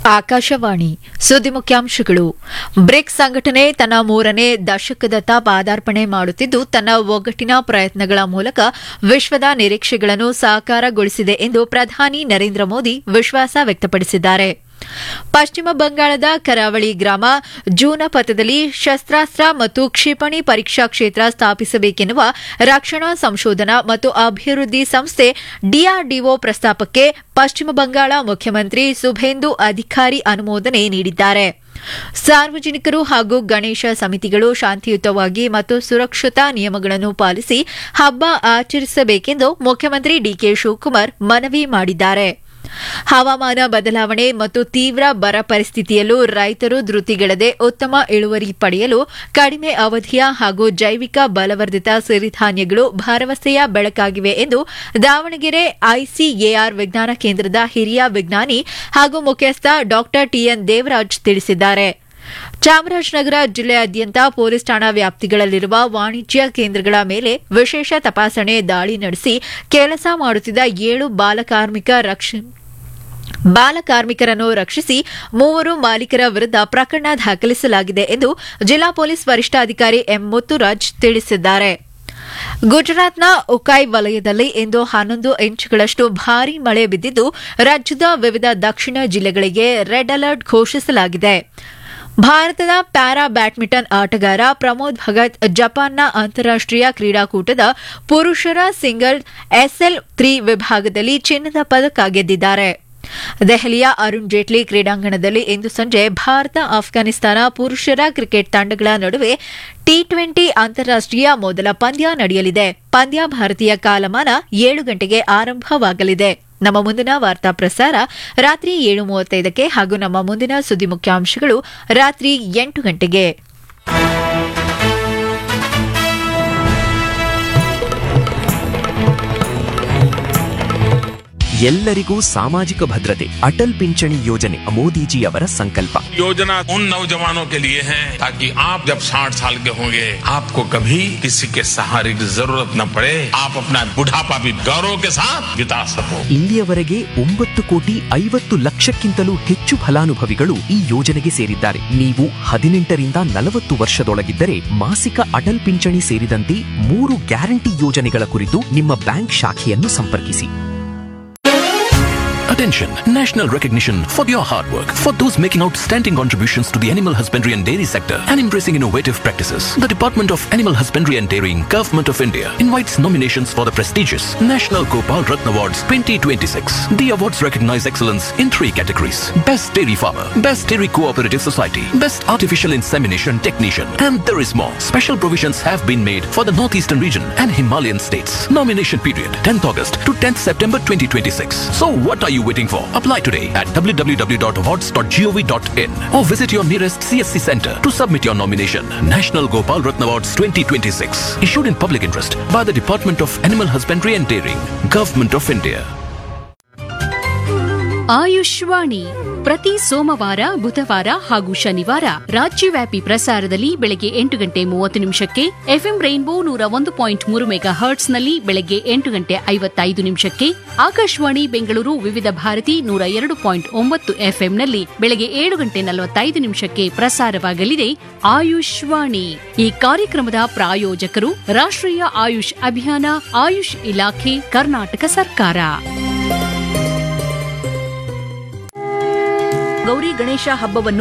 ಆಕಾಶವಾಣಿ ಸುದ್ದಿ ಮುಖ್ಯಾಂಶಗಳು ಬ್ರಿಕ್ಸ್ ಸಂಘಟನೆ ತನ್ನ ಮೂರನೇ ದಶಕದತ್ತ ಪಾದಾರ್ಪಣೆ ಮಾಡುತ್ತಿದ್ದು ತನ್ನ ಒಗ್ಗಟ್ಟಿನ ಪ್ರಯತ್ನಗಳ ಮೂಲಕ ವಿಶ್ವದ ನಿರೀಕ್ಷೆಗಳನ್ನು ಸಾಕಾರಗೊಳಿಸಿದೆ ಎಂದು ಪ್ರಧಾನಿ ನರೇಂದ್ರ ಮೋದಿ ವಿಶ್ವಾಸ ವ್ಯಕ್ತಪಡಿಸಿದ್ದಾರೆ ಪಶ್ಚಿಮ ಬಂಗಾಳದ ಕರಾವಳಿ ಗ್ರಾಮ ಜೂನಪಥದಲ್ಲಿ ಶಸ್ತ್ರಾಸ್ತ್ರ ಮತ್ತು ಕ್ಷಿಪಣಿ ಪರೀಕ್ಷಾ ಕ್ಷೇತ್ರ ಸ್ಥಾಪಿಸಬೇಕೆನ್ನುವ ರಕ್ಷಣಾ ಸಂಶೋಧನಾ ಮತ್ತು ಅಭಿವೃದ್ಧಿ ಸಂಸ್ಥೆ ಡಿಆರ್ಡಿಒ ಪ್ರಸ್ತಾಪಕ್ಕೆ ಪಶ್ಚಿಮ ಬಂಗಾಳ ಮುಖ್ಯಮಂತ್ರಿ ಸುಭೇಂದು ಅಧಿಕಾರಿ ಅನುಮೋದನೆ ನೀಡಿದ್ದಾರೆ ಸಾರ್ವಜನಿಕರು ಹಾಗೂ ಗಣೇಶ ಸಮಿತಿಗಳು ಶಾಂತಿಯುತವಾಗಿ ಮತ್ತು ಸುರಕ್ಷತಾ ನಿಯಮಗಳನ್ನು ಪಾಲಿಸಿ ಹಬ್ಬ ಆಚರಿಸಬೇಕೆಂದು ಮುಖ್ಯಮಂತ್ರಿ ಡಿಕೆ ಶಿವಕುಮಾರ್ ಮನವಿ ಮಾಡಿದ್ದಾರೆ ಹವಾಮಾನ ಬದಲಾವಣೆ ಮತ್ತು ತೀವ್ರ ಬರ ಪರಿಸ್ಥಿತಿಯಲ್ಲೂ ರೈತರು ಧೃತಿಗೆಡದೆ ಉತ್ತಮ ಇಳುವರಿ ಪಡೆಯಲು ಕಡಿಮೆ ಅವಧಿಯ ಹಾಗೂ ಜೈವಿಕ ಬಲವರ್ಧಿತ ಸಿರಿಧಾನ್ಯಗಳು ಭರವಸೆಯ ಬೆಳಕಾಗಿವೆ ಎಂದು ದಾವಣಗೆರೆ ಐಸಿಎಆರ್ ವಿಜ್ಞಾನ ಕೇಂದ್ರದ ಹಿರಿಯ ವಿಜ್ಞಾನಿ ಹಾಗೂ ಮುಖ್ಯಸ್ಥ ಡಾ ಟಿಎನ್ ದೇವರಾಜ್ ತಿಳಿಸಿದ್ದಾರೆ ಚಾಮರಾಜನಗರ ಜಿಲ್ಲೆಯಾದ್ಯಂತ ಪೊಲೀಸ್ ಠಾಣಾ ವ್ಯಾಪ್ತಿಗಳಲ್ಲಿರುವ ವಾಣಿಜ್ಯ ಕೇಂದ್ರಗಳ ಮೇಲೆ ವಿಶೇಷ ತಪಾಸಣೆ ದಾಳಿ ನಡೆಸಿ ಕೆಲಸ ಮಾಡುತ್ತಿದ್ದ ಏಳು ಬಾಲಕಾರ್ಮಿಕ ರಕ್ಷಣೆ ಬಾಲಕಾರ್ಮಿಕರನ್ನು ರಕ್ಷಿಸಿ ಮೂವರು ಮಾಲೀಕರ ವಿರುದ್ಧ ಪ್ರಕರಣ ದಾಖಲಿಸಲಾಗಿದೆ ಎಂದು ಜಿಲ್ಲಾ ಪೊಲೀಸ್ ವರಿಷ್ಠಾಧಿಕಾರಿ ಎಂ ಮುತ್ತುರಾಜ್ ತಿಳಿಸಿದ್ದಾರೆ ಗುಜರಾತ್ನ ಉಕಾಯ್ ವಲಯದಲ್ಲಿ ಇಂದು ಹನ್ನೊಂದು ಇಂಚುಗಳಷ್ಟು ಭಾರೀ ಮಳೆ ಬಿದ್ದಿದ್ದು ರಾಜ್ಯದ ವಿವಿಧ ದಕ್ಷಿಣ ಜಿಲ್ಲೆಗಳಿಗೆ ರೆಡ್ ಅಲರ್ಟ್ ಘೋಷಿಸಲಾಗಿದೆ ಭಾರತದ ಪ್ಯಾರಾ ಬ್ಯಾಡ್ಮಿಂಟನ್ ಆಟಗಾರ ಪ್ರಮೋದ್ ಭಗತ್ ಜಪಾನ್ನ ಅಂತಾರಾಷ್ಟೀಯ ಕ್ರೀಡಾಕೂಟದ ಪುರುಷರ ಸಿಂಗಲ್ ಎಸ್ಎಲ್ ತ್ರೀ ವಿಭಾಗದಲ್ಲಿ ಚಿನ್ನದ ಪದಕ ಗೆದ್ದಿದ್ದಾರೆ ದೆಹಲಿಯ ಅರುಣ್ ಜೇಟ್ಲಿ ಕ್ರೀಡಾಂಗಣದಲ್ಲಿ ಇಂದು ಸಂಜೆ ಭಾರತ ಆಫ್ಘಾನಿಸ್ತಾನ ಪುರುಷರ ಕ್ರಿಕೆಟ್ ತಂಡಗಳ ನಡುವೆ ಟಿ ಟ್ವೆಂಟಿ ಅಂತಾರಾಷ್ಟೀಯ ಮೊದಲ ಪಂದ್ಯ ನಡೆಯಲಿದೆ ಪಂದ್ಯ ಭಾರತೀಯ ಕಾಲಮಾನ ಏಳು ಗಂಟೆಗೆ ಆರಂಭವಾಗಲಿದೆ ನಮ್ಮ ಮುಂದಿನ ವಾರ್ತಾ ಪ್ರಸಾರ ರಾತ್ರಿ ಏಳು ಮೂವತ್ತೈದಕ್ಕೆ ಹಾಗೂ ನಮ್ಮ ಮುಂದಿನ ಸುದ್ದಿ ಮುಖ್ಯಾಂಶಗಳು ರಾತ್ರಿ ಎಂಟು ಗಂಟೆಗೆ ಎಲ್ಲರಿಗೂ ಸಾಮಾಜಿಕ ಭದ್ರತೆ ಅಟಲ್ ಪಿಂಚಣಿ ಯೋಜನೆ ಮೋದಿಜಿಯವರ ಸಂಕಲ್ಪ योजना उन नौजवानों के लिए है ताकि आप जब 60 साल के होंगे आपको कभी किसी के सहारे की जरूरत न पड़े आप अपना बुढ़ापा भी गौरव के साथ बिता सको ಇಲ್ಲಿಯವರೆಗೆ ಒಂಬತ್ತು ಕೋಟಿ ಐವತ್ತು ಲಕ್ಷಕ್ಕಿಂತಲೂ ಹೆಚ್ಚು ಫಲಾನುಭವಿಗಳು ಈ ಯೋಜನೆಗೆ ಸೇರಿದ್ದಾರೆ ನೀವು ಹದಿನೆಂಟರಿಂದ ನಲವತ್ತು ವರ್ಷದೊಳಗಿದ್ದರೆ ಮಾಸಿಕ ಅಟಲ್ ಪಿಂಚಣಿ ಸೇರಿದಂತೆ ಮೂರು ಗ್ಯಾರಂಟಿ ಯೋಜನೆಗಳ ಕುರಿತು ನಿಮ್ಮ ಬ್ಯಾಂಕ್ ಶಾಖೆಯನ್ನು ಸಂಪರ್ಕಿಸಿ Attention! National recognition for your hard work. For those making outstanding contributions to the animal husbandry and dairy sector and embracing innovative practices, the Department of Animal Husbandry and Dairying, Government of India, invites nominations for the prestigious National Gopal Ratna Awards 2026. The awards recognize excellence in three categories Best Dairy Farmer, Best Dairy Cooperative Society, Best Artificial Insemination Technician, and there is more. Special provisions have been made for the Northeastern region and Himalayan states. Nomination period 10th August to 10th September 2026. So, what are you waiting for? Apply today at www.awards.gov.in or visit your nearest CSC center to submit your nomination. National Gopal Ratna Awards 2026. Issued in public interest by the Department of Animal Husbandry and Dairying, Government of India. ಆಯುಷ್ವಾಣಿ ಪ್ರತಿ ಸೋಮವಾರ ಬುಧವಾರ ಹಾಗೂ ಶನಿವಾರ ರಾಜ್ಯವ್ಯಾಪಿ ಪ್ರಸಾರದಲ್ಲಿ ಬೆಳಗ್ಗೆ ಎಂಟು ಗಂಟೆ ಮೂವತ್ತು ನಿಮಿಷಕ್ಕೆ ಎಫ್ಎಂ ರೈನ್ಬೋ ನೂರ ಒಂದು ಪಾಯಿಂಟ್ ಮೂರು ಮೆಗಾ ಹರ್ಟ್ಸ್ನಲ್ಲಿ ಬೆಳಗ್ಗೆ ಎಂಟು ಗಂಟೆ ಐವತ್ತೈದು ನಿಮಿಷಕ್ಕೆ ಆಕಾಶವಾಣಿ ಬೆಂಗಳೂರು ವಿವಿಧ ಭಾರತಿ ನೂರ ಎರಡು ಪಾಯಿಂಟ್ ಒಂಬತ್ತು ಎಫ್ಎಂನಲ್ಲಿ ಬೆಳಗ್ಗೆ ಏಳು ಗಂಟೆ ನಲವತ್ತೈದು ನಿಮಿಷಕ್ಕೆ ಪ್ರಸಾರವಾಗಲಿದೆ ಆಯುಷ್ವಾಣಿ ಈ ಕಾರ್ಯಕ್ರಮದ ಪ್ರಾಯೋಜಕರು ರಾಷ್ಟ್ರೀಯ ಆಯುಷ್ ಅಭಿಯಾನ ಆಯುಷ್ ಇಲಾಖೆ ಕರ್ನಾಟಕ ಸರ್ಕಾರ ಗೌರಿ ಗಣೇಶ ಹಬ್ಬವನ್ನು